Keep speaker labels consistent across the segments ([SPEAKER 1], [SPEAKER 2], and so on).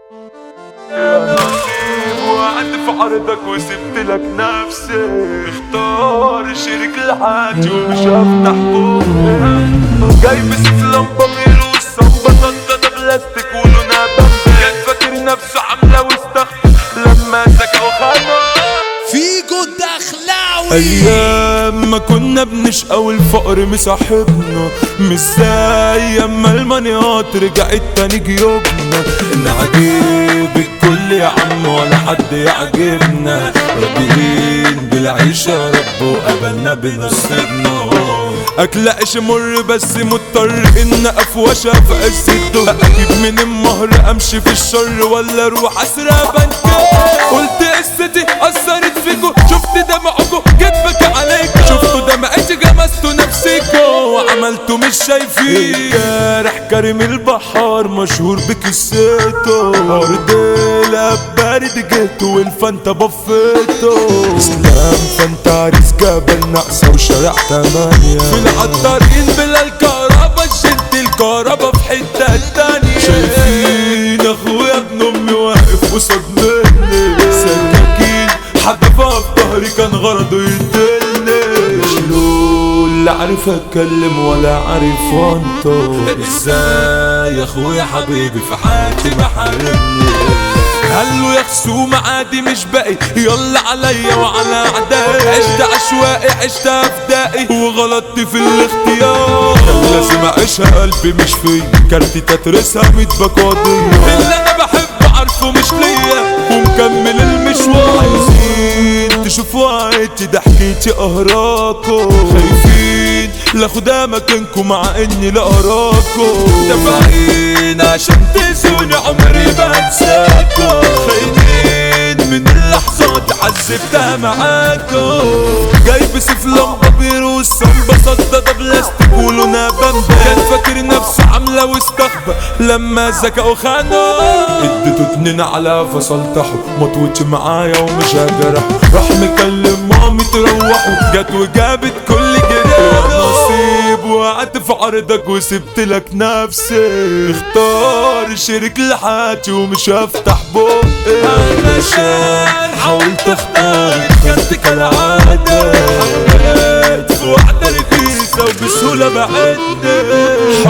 [SPEAKER 1] وقعت في عرضك وسبت لك نفسي اختار شريك الحاج ومش هفتح بوقي جايب سيف لمبة فيروس صنبة صندة بلاستيك ولونها بامبي كان فاكر نفسه عاملة واستخفى لما سكا وخانه
[SPEAKER 2] فيجو الدخلاوي
[SPEAKER 1] ايام ما كنا بنشقى والفقر مصاحبنا مش زي اما المنيات رجعت تاني جيوبنا نعجب الكل يا عم ولا حد يعجبنا راضيين بالعيشة يا رب وقبلنا بنصيبنا اكل عيش مر بس مضطر ان افوشها في عز الدور اجيب من المهر امشي في الشر ولا اروح اسرق بنكات قلت قصتي اثرت فيكو شفت دمعكو كدبك عليك شفتوا دمعتي جمستوا نفسيكو وعملتوا مش شايفين جارح كريم البحار مشهور بقصته ارض بارد جهته والفانتا بفيته اسلام فانتا عريس جبل نقصة وشارع تمانية في العطارين بلا الكهربا شلت الكهربا في حتة تانية شايفين اخويا ابن امي واقف قصاد مني سكاكين حدفها في ظهري كان غرضه يقتلني مشلول لا عارف اتكلم ولا عارف انطق ازاي يا اخويا حبيبي في حياتي محاربني قالوا يا خصوم عادي مش باقي يلا عليا وعلى اعدائي عشت عشوائي عشت افدائي وغلطت في الاختيار كان لازم اعيشها قلبي مش فيا كارتي تترسها ميت بقاضية اللي انا بحب عارفه مش ليا ومكمل المشوار عايزين تشوفوا عيتي ده حكيتي اهراكو خايفين لاخدها مكانكم مع اني لا اراكو دافعين عشان تنسوني عمري ما انساكو خايفين من اللحظات عذبتها معاكو جايب سيف لمبة بيروس صنبة صدى بلاستيك ولونها بامبا كان فاكر نفسه عاملة واستخبى لما ذكى وخانه اديته اتنين على فصلتحه مطوتش معايا ومش هجرح راح مكلم مامي تروحه جت وجابت كل جراح نصيب وقعت في عرضك وسبت لك نفسي اختار شريك لحياتي ومش هفتح بقي علشان حاولت اختار كنت كالعادة حبيت في واحدة رخيصة وبسهولة بعدني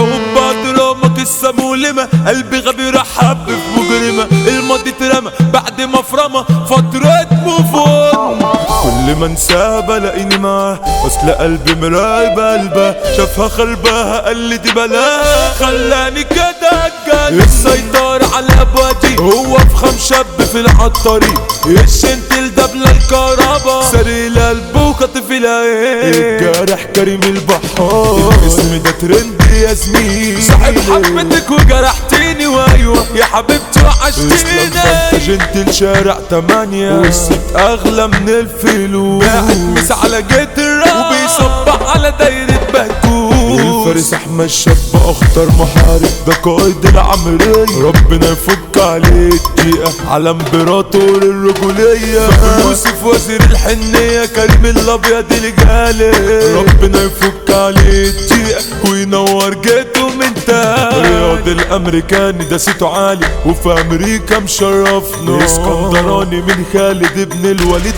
[SPEAKER 1] حب دراما قصة مؤلمة قلبي غبي راح حب في مجرمة الماضي اترمى بعد ما فرمى فترة موفون كل ما انساها بلاقيني معاه اصل قلبي مراقب قلبها شافها خرباها قال لي دي بلاها خلاني كده اتجنن السيطرة على ابوادي هو فخم شاب في العطارين الشنتل ده بلا الكهربا سري القلب وخطف العين الجارح كريم البحار الاسم ده ترند يا زميلي صاحب حبتك وجرحتيني وايوه يا حبيبتي وحشتيني انت جنت الشارع تمانية والست اغلى من الفلوس باعت مس على جيت الراس وبيصبح على دايرة بهتوس الفارس احمد شاب اخطر محارب ده قائد العمرية ربنا يفك عليه الدقيقة على امبراطور الرجولية يوسف وزير الحنية كريم الابيض الجالي ربنا يفك عليه الدقيقة وينور جيته من تاني رياض الامريكاني ده صيته عالي وفي امريكا مشرفنا اسكندراني من خالد ابن الوليد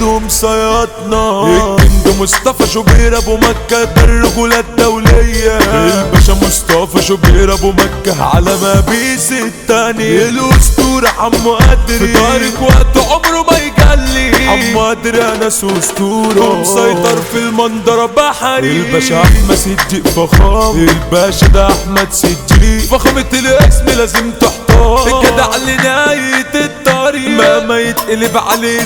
[SPEAKER 1] ومصيطنا الكينج مصطفى شوبير ابو مكة ده الرجولة الدولية الباشا مصطفى شوبير ابو مكة على ما بيس التاني الاسطورة حمو قدري في طارق وقت عمره ما يجلي حمو قدري انس اسطورة ومسيطر في المنظرة بحري الباشا احمد صديق فخام الباشا ده احمد صديق فخامة الاسم لازم تحتار الجدع لنهاية الطريق ما ما يتقلب عليه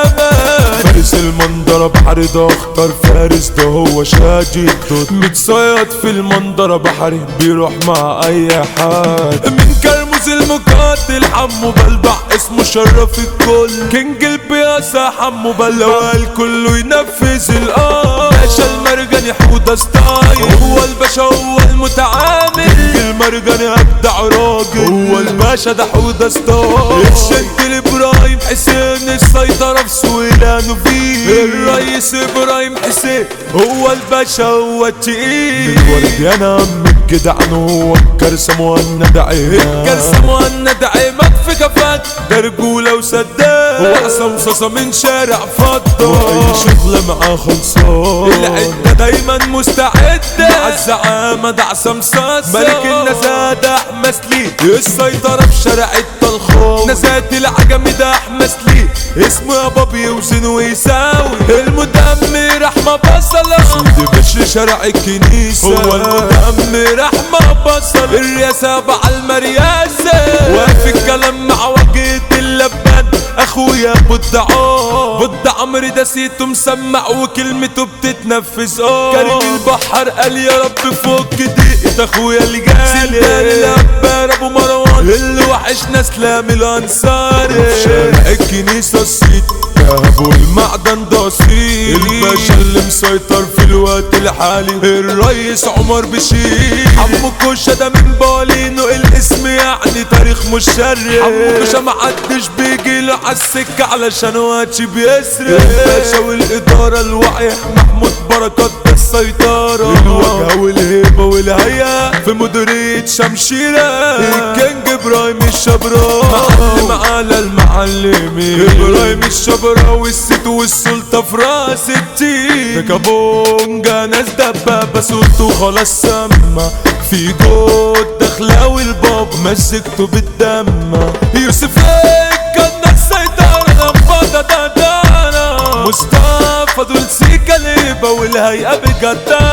[SPEAKER 1] الزمن فارس المنظرة بحري ده اختار فارس ده هو شاجي متصيد في المنظرة بحري بيروح مع اي حد من كرموز المقاتل حمو بلبع اسمه شرف الكل كينج البياسة حمو بلبع الكل ينفذ الامر باشا المرجاني حودة ستايل هو الباشا هو المتعامل كينج المرجاني ابدع راجل هو الباشا ده حودة ستايل الشد الابراهيم حسين السيطرة في سويلانو فيه الرئيس ابراهيم حسين هو الباشا هو التقيل الولد يا نعم الجدعان هو الكرسة مهند عيمان الكرسة مهند عيمان في كفاك وسداد وعصام صاصة من شارع فضة واي شغلة معاه خلصان العدة دايما مستعدة مع الزعامة ده عصام صاصة ملك النزاهة ده احمد ليه السيطرة في شارع الطلخان نزات العجم ده احمد ليه اسمه يا بابي يوزن ويساوي المدمر احمى بصلة سود بشر شارع الكنيسة هو المدمر احمى بصلة الرياسة مع المرياسة واقف الكلام مع وجهة اللبان اخويا بود عمر بود عمرو ده سيته مسمع وكلمته بتتنفذ اه كريم البحر قال يا رب فك دقيقة اخويا اللي جالي سلطان الابار ابو مروان اللي وحشنا اسلام الانصاري في شارع الكنيسة السيت ذهب والمعدن ده اصيل الباشا اللي مسيطر في الوقت الحالي الرئيس عمر بشير عمو كوشة ده من بالينو الاسم يعني تاريخ مشرف عمو كوشة محدش بيجي له عالسكة علشان واتش بيسرق الباشا والإدارة الوعي محمود بركات ده السيطرة الوجهة والهيبة والهيئة في مديرية شمشيرة الكينج ابراهيم الشبراوي معلم على المعلمين ابراهيم الشبراوي الست والسلطة في راس التين ده كابونجا ناس دبابة صوته خلاص سما في جود دخلاوي الباب مسكته بالدم يوسف كان السيطرة نفضة دانا مصطفى دول سيكا ليبة والهيئة بجدانة